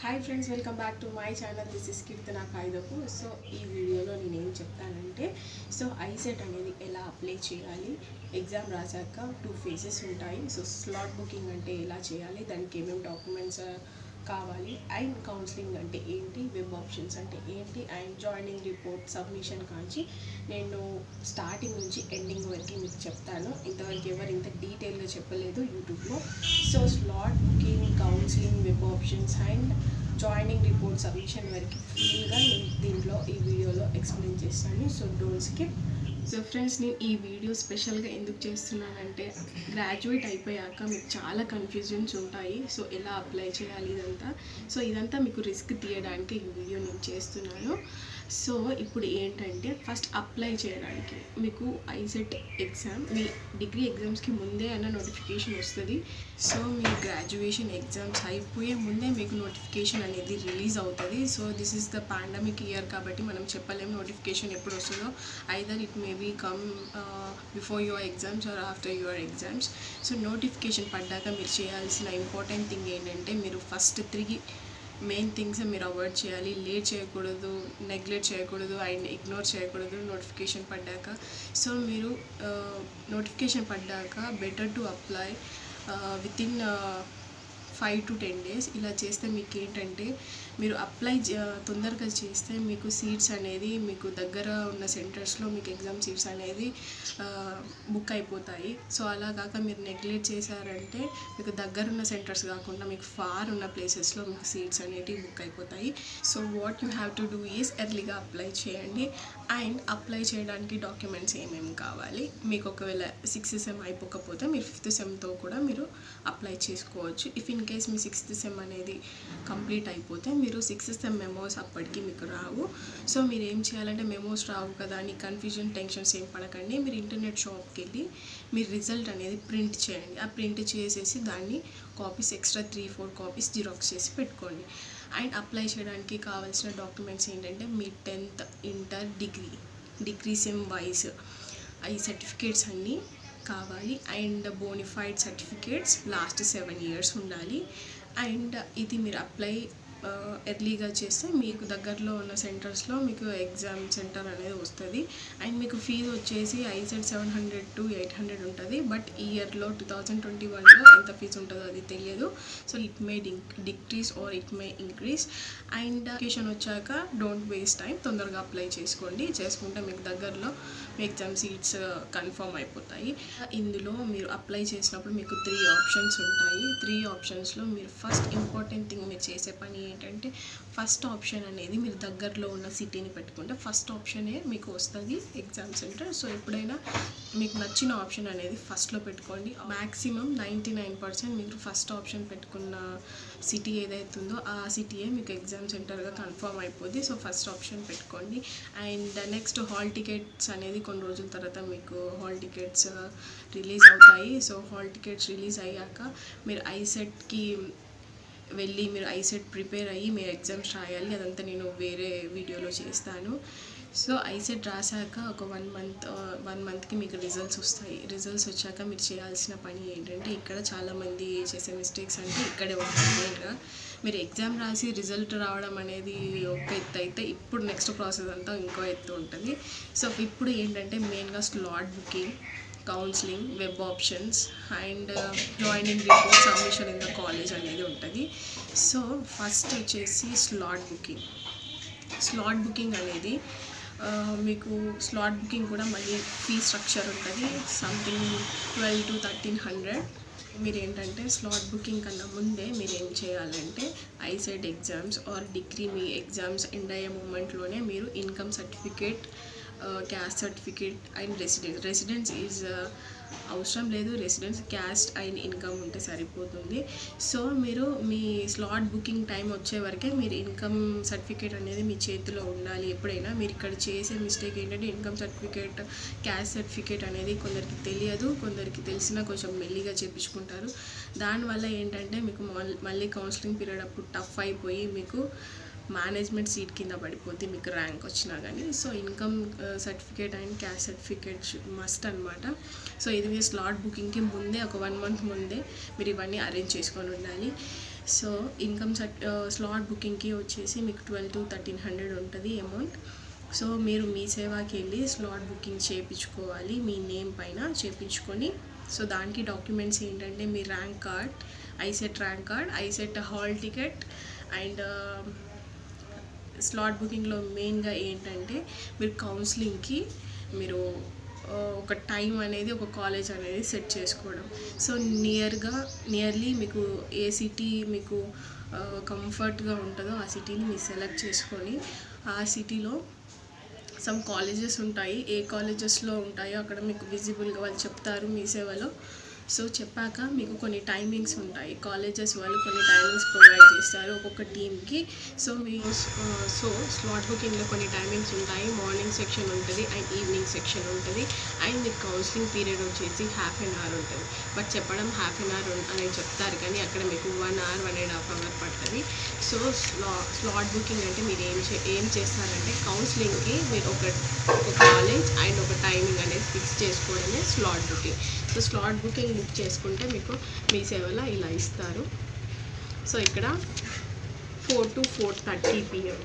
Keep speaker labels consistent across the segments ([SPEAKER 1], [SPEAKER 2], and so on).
[SPEAKER 1] hi friends welcome back to my channel this is Keerthana Kayidapu so ఈ వీడియోలో నేను ఏం చెప్తానంటే సో ఐసెట్ అనేది ఎలా అప్లై చేయాలి ఎగ్జామ్ రాశాక టూ ఫేజెస్ ఉంటాయి సో స్లాట్ బుకింగ్ అంటే ఎలా చేయాలి దానికి ఏమేమి డాక్యుమెంట్స్ కావాలి అండ్ కౌన్సిలింగ్ అంటే ఏంటి వెబ్ ఆప్షన్స్ అంటే ఏంటి అండ్ జాయినింగ్ రిపోర్ట్ సబ్మిషన్ కాంచి నేను స్టార్టింగ్ నుంచి ఎండింగ్ వరకు మీకు చెప్తాను ఇంతవరకు ఎవరు ఇంత డీటెయిల్గా చెప్పలేదు యూట్యూబ్లో so slot booking counselling web options and joining report submission వరకు ఫుల్గా నేను దీంట్లో ఈ వీడియోలో ఎక్స్ప్లెయిన్ చేస్తాను so don't skip so friends నేను ఈ వీడియో స్పెషల్గా ఎందుకు చేస్తున్నానంటే గ్రాడ్యుయేట్ అయిపోయాక మీకు చాలా కన్ఫ్యూజన్స్ ఉంటాయి సో ఎలా అప్లై చేయాలి ఇదంతా సో ఇదంతా మీకు రిస్క్ తీయడానికి ఈ వీడియో నేను చేస్తున్నాను సో ఇప్పుడు ఏంటంటే ఫస్ట్ అప్లై చేయడానికి మీకు ఐసెట్ ఎగ్జామ్ మీ డిగ్రీ ఎగ్జామ్స్కి ముందే అన్న నోటిఫికేషన్ వస్తుంది సో మీ గ్రాడ్యుయేషన్ ఎగ్జామ్స్ అయిపోయే ముందే మీకు నోటిఫికేషన్ అనేది రిలీజ్ అవుతుంది so this is the pandemic year కాబట్టి మనం చెప్పలేము నోటిఫికేషన్ ఎప్పుడు వస్తుందో either it may be come before your exams or after your exams so notification పడ్డాక మీరు చేయాల్సిన ఇంపార్టెంట్ థింగ్ ఏంటంటే మీరు ఫస్ట్ త్రీ మెయిన్ థింగ్స్ మీరు అవాయిడ్ చేయాలి లేట్ చేయకూడదు నెగ్లెక్ట్ చేయకూడదు అండ్ ఇగ్నోర్ చేయకూడదు నోటిఫికేషన్ పడ్డాక సో మీరు నోటిఫికేషన్ పడ్డాక better to apply within five to ten days ఇలా చేస్తే మీకు ఏంటంటే మీరు అప్లై తొందరగా చేస్తే మీకు సీట్స్ అనేది మీకు దగ్గర ఉన్న సెంటర్స్లో మీకు ఎగ్జామ్ సీట్స్ అనేది బుక్ అయిపోతాయి సో అలా కాక మీరు నెగ్లెక్ట్ చేశారంటే మీకు దగ్గర ఉన్న సెంటర్స్ కాకుండా మీకు ఫార్ ఉన్న ప్లేసెస్లో మీకు సీట్స్ అనేటివి బుక్ అయిపోతాయి so what you have to do is ఎర్లీగా అప్లై చేయండి అండ్ అప్లై చేయడానికి డాక్యుమెంట్స్ ఏమేమి కావాలి మీకు ఒకవేళ సిక్స్త్ సెమ్ అయిపోకపోతే మీరు ఫిఫ్త్ సెమ్తో కూడా మీరు అప్లై చేసుకోవచ్చు ఇఫ్ ఇన్ కేస్ మీ సిక్స్త్ సెమ్ అనేది కంప్లీట్ అయిపోతే మీరు సిక్స్త్ సెమ్ మెమోస్ అప్పటికి మీకు రావు సో మీరు ఏం చేయాలంటే మెమోస్ రావు కదా అని కన్ఫ్యూజన్ టెన్షన్స్ ఏం పడకండి మీరు ఇంటర్నెట్ షాప్కి వెళ్ళి మీ రిజల్ట్ అనేది ప్రింట్ చేయండి ఆ ప్రింట్ చేసేసి దాన్ని copies extra three four copies xerox చేసి పెట్టుకోండి అండ్ అప్లై చేయడానికి కావాల్సిన డాక్యుమెంట్స్ ఏంటంటే మీ tenth inter degree degree sem wise ఈ సర్టిఫికేట్స్ అన్నీ కావాలి and bonafide certificates last seven years ఉండాలి అండ్ ఇది మీరు అప్లై ఎర్లీగా చేస్తే మీకు దగ్గరలో ఉన్న సెంటర్స్లో మీకు ఎగ్జామ్ సెంటర్ అనేది వస్తుంది అండ్ మీకు ఫీజు వచ్చేసి ICET seven hundred to eight hundred ఉంటుంది బట్ ఈ ఇయర్లో టూ థౌజండ్ ట్వంటీ వన్లో ఎంత ఫీజు ఉంటుందో అది తెలియదు so it may decrease or it may increase and application వచ్చాక డోంట్ వేస్ట్ టైం తొందరగా అప్లై చేసుకోండి చేసుకుంటే మీకు దగ్గరలో మీ ఎగ్జామ్ సీట్స్ కన్ఫర్మ్ అయిపోతాయి ఇందులో మీరు అప్లై చేసినప్పుడు మీకు త్రీ ఆప్షన్స్ ఉంటాయి త్రీ ఆప్షన్స్లో మీరు ఫస్ట్ ఇంపార్టెంట్ థింగ్ మీరు చేసే పని ఏంటంటే ఫస్ట్ ఆప్షన్ అనేది మీరు దగ్గరలో ఉన్న సిటీని పెట్టుకుంటే ఫస్ట్ ఆప్షనే మీకు వస్తుంది ఎగ్జామ్ సెంటర్ సో ఎప్పుడైనా మీకు నచ్చిన ఆప్షన్ అనేది ఫస్ట్లో పెట్టుకోండి మ్యాక్సిమం నైంటీ నైన్ పర్సెంట్ మీరు ఫస్ట్ ఆప్షన్ పెట్టుకున్న సిటీ ఏదైతే ఉందో ఆ సిటీయే మీకు ఎగ్జామ్ సెంటర్గా కన్ఫర్మ్ అయిపోద్ది సో ఫస్ట్ ఆప్షన్ పెట్టుకోండి అండ్ నెక్స్ట్ హాల్ టికెట్స్ అనేది కొన్ని రోజుల తర్వాత మీకు హాల్ టికెట్స్ రిలీజ్ అవుతాయి సో హాల్ టికెట్స్ రిలీజ్ అయ్యాక మీరు ఐసెట్కి వెళ్ళి మీరు ఐసెట్ ప్రిపేర్ అయ్యి మీరు ఎగ్జామ్స్ రాయాలి అదంతా నేను వేరే వీడియోలో చేస్తాను సో ఐసెట్ రాశాక ఒక వన్ మంత్ వన్ మంత్కి మీకు రిజల్ట్స్ వస్తాయి రిజల్ట్స్ వచ్చాక మీరు చేయాల్సిన పని ఏంటంటే ఇక్కడ చాలామంది చేసే మిస్టేక్స్ అంటే ఇక్కడే ఉంటుంది మెయిన్గా మీరు ఎగ్జామ్ రాసి రిజల్ట్ రావడం అనేది ఒక ఎత్తు అయితే ఇప్పుడు నెక్స్ట్ ప్రాసెస్ అంతా ఇంకో ఎత్తు ఉంటుంది సో ఇప్పుడు ఏంటంటే మెయిన్గా slot booking counselling web options and joining report submission in the college అనేది ఉంటుంది సో ఫస్ట్ వచ్చేసి స్లాట్ బుకింగ్ స్లాట్ బుకింగ్ అనేది మీకు స్లాట్ బుకింగ్ కూడా మళ్ళీ ఫీ స్ట్రక్చర్ ఉంటుంది something twelve to thirteen hundred మీరు ఏంటంటే స్లాట్ బుకింగ్ కన్నా ముందే మీరు ఏం చేయాలంటే ఐసెట్ ఎగ్జామ్స్ ఆర్ డిగ్రీ మీ ఎగ్జామ్స్ ఎండ్ అయ్యే మూమెంట్లోనే మీరు income certificate caste certificate and residence residence is అవసరం లేదు రెసిడెన్స్ క్యాస్ట్ అండ్ ఇన్కమ్ ఉంటే సరిపోతుంది సో మీరు మీ స్లాట్ బుకింగ్ టైం వచ్చే వరకే మీరు ఇన్కమ్ సర్టిఫికేట్ అనేది మీ చేతిలో ఉండాలి ఎప్పుడైనా మీరు ఇక్కడ చేసే మిస్టేక్ ఏంటంటే ఇన్కమ్ సర్టిఫికేట్ క్యాస్ట్ సర్టిఫికేట్ అనేది కొందరికి తెలియదు కొందరికి తెలిసినా కొంచెం మెల్లిగా చేపించుకుంటారు దానివల్ల ఏంటంటే మీకు మళ్ళీ కౌన్సిలింగ్ పీరియడ్ అప్పుడు టఫ్ అయిపోయి మీకు మేనేజ్మెంట్ సీట్ కింద పడిపోతే మీకు ర్యాంక్ వచ్చినా కానీ so income certificate and caste certificate must అనమాట సో ఇది మీరు స్లాట్ బుకింగ్కి ముందే ఒక వన్ మంత్ ముందే మీరు ఇవన్నీ అరేంజ్ చేసుకొని ఉండాలి సో ఇన్కమ్ సర్ట్ స్లాట్ బుకింగ్కి వచ్చేసి మీకు ట్వెల్వ్ టు థర్టీన్ హండ్రెడ్ ఉంటుంది అమౌంట్ సో మీరు మీ సేవాకి వెళ్ళి స్లాట్ బుకింగ్ చేయించుకోవాలి మీ నేమ్ పైన చేయించుకొని సో దానికి డాక్యుమెంట్స్ ఏంటంటే మీ rank card ICET rank card ICET hall ticket and slot బుకింగ్లో మెయిన్గా ఏంటంటే మీరు కౌన్సిలింగ్కి మీరు ఆ, ఒక టైం అనేది ఒక కాలేజ్ అనేది సెట్ చేసుకోవడం సో నియర్గా నియర్లీ మీకు ఏ సిటీ మీకు కంఫర్ట్గా ఉంటుందో ఆ సిటీని మీరు సెలెక్ట్ చేసుకొని ఆ సిటీలో సమ్ కాలేజెస్ ఉంటాయి ఏ కాలేజెస్లో ఉంటాయో అక్కడ మీకు విజిబుల్గా వాళ్ళు చెప్తారు మీ సేవలో సో చెప్పాక మీకు కొన్ని టైమింగ్స్ ఉంటాయి కాలేజెస్ వాళ్ళు కొన్ని టైమింగ్స్ ప్రొవైడ్ చేస్తారు ఒక్కొక్క టీమ్కి సో మీ సో స్లాట్ బుకింగ్లో కొన్ని టైమింగ్స్ ఉంటాయి మార్నింగ్ సెక్షన్ ఉంటుంది అండ్ ఈవినింగ్ సెక్షన్ ఉంటుంది అండ్ మీకు కౌన్సిలింగ్ పీరియడ్ వచ్చేసి హాఫ్ అన్ అవర్ ఉంటుంది బట్ చెప్పడం హాఫ్ అన్ అవర్ అనేది చెప్తారు కానీ అక్కడ మీకు one hour one and half hour పడుతుంది సో స్లా స్లాట్ బుకింగ్ అంటే మీరు ఏం చే ఏం చేస్తారంటే కౌన్సిలింగ్కి మీరు ఒక ఒక కాలేజ్ అండ్ ఒక టైమింగ్ అనేది ఫిక్స్ చేసుకోవడమే slot booking so slot booking book చేసుకుంటే మీకు మీ సేవలో ఇలా ఇస్తారు సో ఇక్కడ four to four thirty PM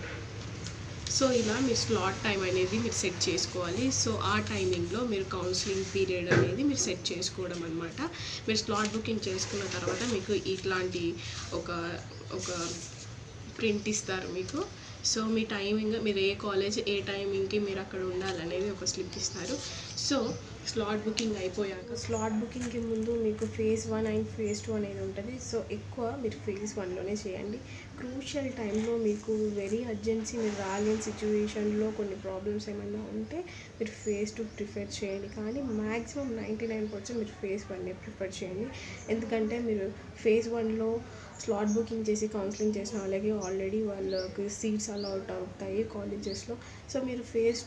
[SPEAKER 1] so ఇలా మీ స్లాట్ టైం అనేది మీరు సెట్ చేసుకోవాలి సో ఆ టైమింగ్లో మీరు కౌన్సిలింగ్ పీరియడ్ అనేది మీరు సెట్ చేసుకోవడం అనమాట మీరు స్లాట్ బుకింగ్ చేసుకున్న తర్వాత మీకు ఇట్లాంటి ఒక ఒక ప్రింట్ ఇస్తారు మీకు సో మీ టైమింగ్ మీరు ఏ కాలేజ్ ఏ టైమింగ్కి మీరు అక్కడ ఉండాలనేది ఒక స్లిప్ ఇస్తారు సో స్లాట్ బుకింగ్ అయిపోయాక స్లాట్ బుకింగ్కి ముందు మీకు phase one and phase two అనేది ఉంటుంది సో ఎక్కువ మీరు ఫేజ్ వన్లోనే చేయండి క్రూషియల్ టైంలో మీకు వెరీ అర్జెన్సీ మీరు రాలేని సిచ్యువేషన్లో కొన్ని ప్రాబ్లమ్స్ ఏమైనా ఉంటే మీరు ఫేజ్ టూ ప్రిఫర్ చేయండి కానీ మ్యాక్సిమం నైంటీ నైన్ పర్సెంట్ మీరు ఫేజ్ వన్నే ప్రిఫర్ చేయండి ఎందుకంటే మీరు ఫేజ్ వన్లో స్లాట్ బుకింగ్ చేసి కౌన్సిలింగ్ చేసిన వాళ్ళకి ఆల్రెడీ వాళ్ళకి సీట్స్ అలాట్ అవుతాయి కాలేజెస్లో సో మీరు ఫేజ్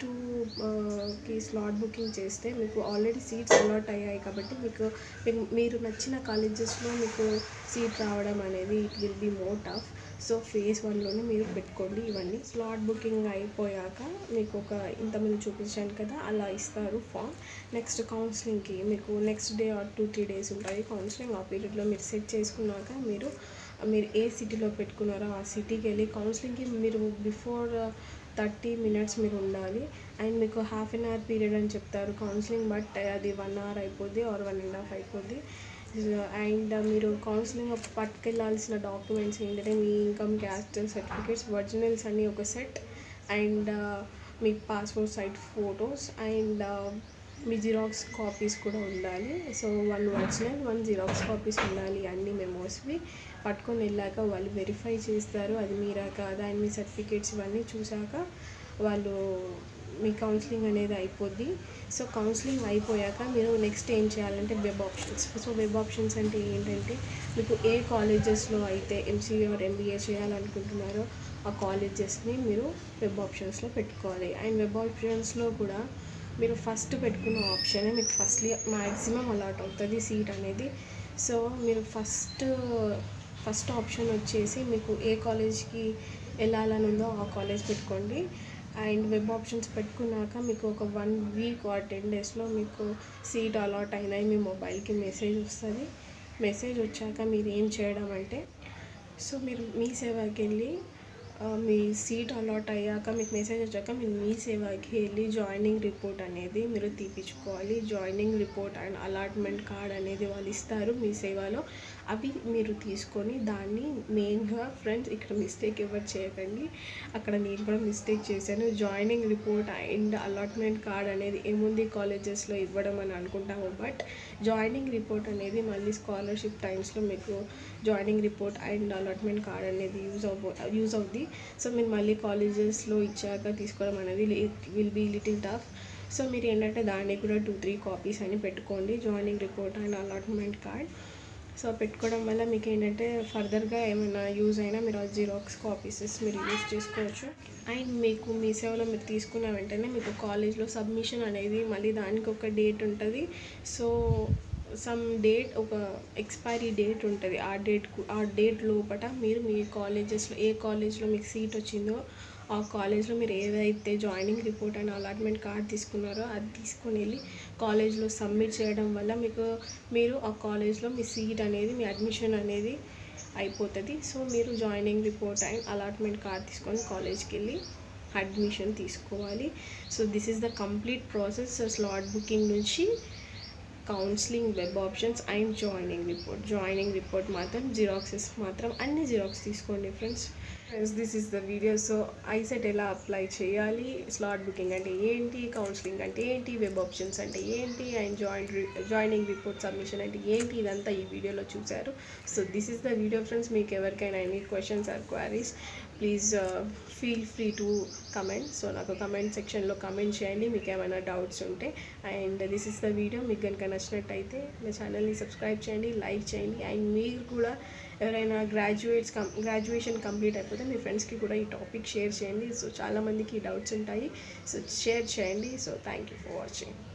[SPEAKER 1] టూకి స్లాట్ బుకింగ్ చేస్తే మీకు ఆల్రెడీ సీట్స్ అలాట్ అయ్యాయి కాబట్టి మీకు మీకు- మీరు నచ్చిన కాలేజెస్లో మీకు సీట్ రావడం అనేది it will be more tough so phase వన్లోనే మీరు పెట్టుకోండి ఇవన్నీ స్లాట్ బుకింగ్ అయిపోయాక మీకు ఒక ఇంతమంది చూపించాను కదా అలా ఇస్తారు ఫామ్ నెక్స్ట్ కౌన్సిలింగ్కి మీకు next day or two three days ఉంటుంది కౌన్సిలింగ్ ఆ పీరియడ్లో మీరు సెట్ చేసుకున్నాక మీరు మీరు ఏ సిటీలో పెట్టుకున్నారో ఆ సిటీకి వెళ్ళి కౌన్సిలింగ్కి మీరు బిఫోర్ థర్టీ మినిట్స్ మీరు ఉండాలి అండ్ మీకు హాఫ్ అన్ అవర్ పీరియడ్ అని చెప్తారు కౌన్సిలింగ్ బట్ అది వన్ అవర్ అయిపోద్ది ఆర్ వన్ అండ్ హాఫ్ అయిపోద్ది అండ్ మీరు కౌన్సిలింగ్ పట్టుకెళ్ళాల్సిన డాక్యుమెంట్స్ ఏంటంటే మీ ఇన్కమ్ క్యాస్ట్ సర్టిఫికేట్స్ ఒరిజినల్స్ అన్నీ ఒక సెట్ అండ్ మీ పాస్పోర్ట్ సైట్ ఫొటోస్ అండ్ మీ జిరాక్స్ కాపీస్ కూడా ఉండాలి so one original one xerox copies ఉండాలి అన్ని మెమోస్వి పట్టుకొని వెళ్ళాక వాళ్ళు వెరిఫై చేస్తారు అది మీరా కాదా అండ్ మీ సర్టిఫికేట్స్ ఇవన్నీ చూసాక వాళ్ళు మీ కౌన్సిలింగ్ అనేది అయిపోద్ది సో కౌన్సిలింగ్ అయిపోయాక మీరు నెక్స్ట్ ఏం చేయాలంటే web options so web options అంటే ఏంటంటే మీకు ఏ కాలేజెస్లో అయితే ఎంసీఏ ఆర్ ఎంబీఏ చేయాలనుకుంటున్నారో ఆ కాలేజెస్ని మీరు వెబ్ ఆప్షన్స్లో పెట్టుకోవాలి అండ్ వెబ్ ఆప్షన్స్లో కూడా మీరు ఫస్ట్ పెట్టుకున్న ఆప్షనే మీకు ఫస్ట్లీ మ్యాక్సిమం అలాట్ అవుతుంది సీట్ అనేది సో మీరు ఫస్ట్ ఫస్ట్ ఆప్షన్ వచ్చేసి మీకు ఏ కాలేజ్కి వెళ్ళాలని ఉందో ఆ కాలేజ్ పెట్టుకోండి అండ్ వెబ్ ఆప్షన్స్ పెట్టుకున్నాక మీకు ఒక వన్ వీక్ ఆర్ టెన్ డేస్లో మీకు సీట్ అలాట్ అయినాయి మీ మొబైల్కి మెసేజ్ వస్తుంది మెసేజ్ వచ్చాక మీరు ఏం చేయడం అంటే సో మీరు మీ సేవకి వెళ్ళి ఆ, మీ సీట్ అలాట్ అయ్యాక మీకు మెసేజ్ వచ్చాక మీరు మీ సేవకి వెళ్ళి జాయినింగ్ రిపోర్ట్ అనేది మీరు తీపించుకోవాలి joining report and allotment card అనేది వాళ్ళు ఇస్తారు మీ సేవలో అవి మీరు తీసుకొని దాన్ని మెయిన్గా ఫ్రెండ్స్ ఇక్కడ మిస్టేక్ ఎవరు చేయకండి అక్కడ నేను కూడా మిస్టేక్ చేశాను joining report and allotment card అనేది ఏముంది కాలేజెస్లో ఇవ్వడం అని అనుకుంటాము బట్ జాయినింగ్ రిపోర్ట్ అనేది మళ్ళీ స్కాలర్షిప్ టైమ్స్లో మీకు joining report and allotment card అనేది యూజ్ అవ్వ యూజ్ అవుద్ది సో మీరు మళ్ళీ కాలేజెస్లో ఇచ్చాక తీసుకోవడం అనేది will be little tough so మీరు ఏంటంటే దాన్ని కూడా టూ త్రీ కాపీస్ అని పెట్టుకోండి joining report and allotment card so పెట్టుకోవడం వల్ల మీకు ఏంటంటే ఫర్దర్గా ఏమైనా యూజ్ అయినా మీరు ఆ జిరాక్స్ కాపీసెస్ మీరు యూజ్ చేసుకోవచ్చు అండ్ మీకు మీ సేవలో మీరు తీసుకున్న వెంటనే మీకు కాలేజ్లో సబ్మిషన్ అనేది మళ్ళీ దానికి ఒక డేట్ ఉంటుంది సో సమ్ డేట్ ఒక ఎక్స్పైరీ డేట్ ఉంటుంది ఆ డేట్ ఆ డేట్ లోపల మీరు మీ కాలేజెస్లో ఏ కాలేజ్లో మీకు సీట్ వచ్చిందో ఆ కాలేజ్లో మీరు ఏదైతే joining report and allotment card తీసుకున్నారో అది తీసుకొని వెళ్ళి కాలేజ్లో సబ్మిట్ చేయడం వల్ల మీకు మీరు ఆ కాలేజ్లో మీ సీట్ అనేది మీ అడ్మిషన్ అనేది అయిపోతుంది సో మీరు joining report and allotment card తీసుకొని కాలేజ్కి వెళ్ళి అడ్మిషన్ తీసుకోవాలి so this is the complete process slot booking నుంచి counselling web options and joining report joining report మాత్రం జిరాక్సెస్ మాత్రం అన్ని జిరాక్స్ తీసుకోండి friends friends this is the video so ICET ఎలా అప్లై చేయాలి స్లాట్ బుకింగ్ అంటే ఏంటి కౌన్సిలింగ్ అంటే ఏంటి వెబ్ ఆప్షన్స్ అంటే ఏంటి and join joining report submission అంటే ఏంటి ఇదంతా ఈ వీడియోలో చూశారు so this is the video friends మీకు ఎవరికైనా any questions or queries please feel free to comment so నాకు కమెంట్ సెక్షన్లో కమెంట్ చేయండి మీకు ఏమైనా డౌట్స్ ఉంటే and this is the video మీకు కనుక నచ్చినట్టయితే నా ఛానల్ని సబ్స్క్రైబ్ చేయండి లైక్ చేయండి అండ్ మీరు కూడా ఎవరైనా గ్రాడ్యుయేట్స్ కం గ్రాడ్యుయేషన్ కంప్లీట్ అయిపోతే మీ ఫ్రెండ్స్కి కూడా ఈ టాపిక్ షేర్ చేయండి సో చాలామందికి డౌట్స్ ఉంటాయి సో షేర్ చేయండి so thank you for watching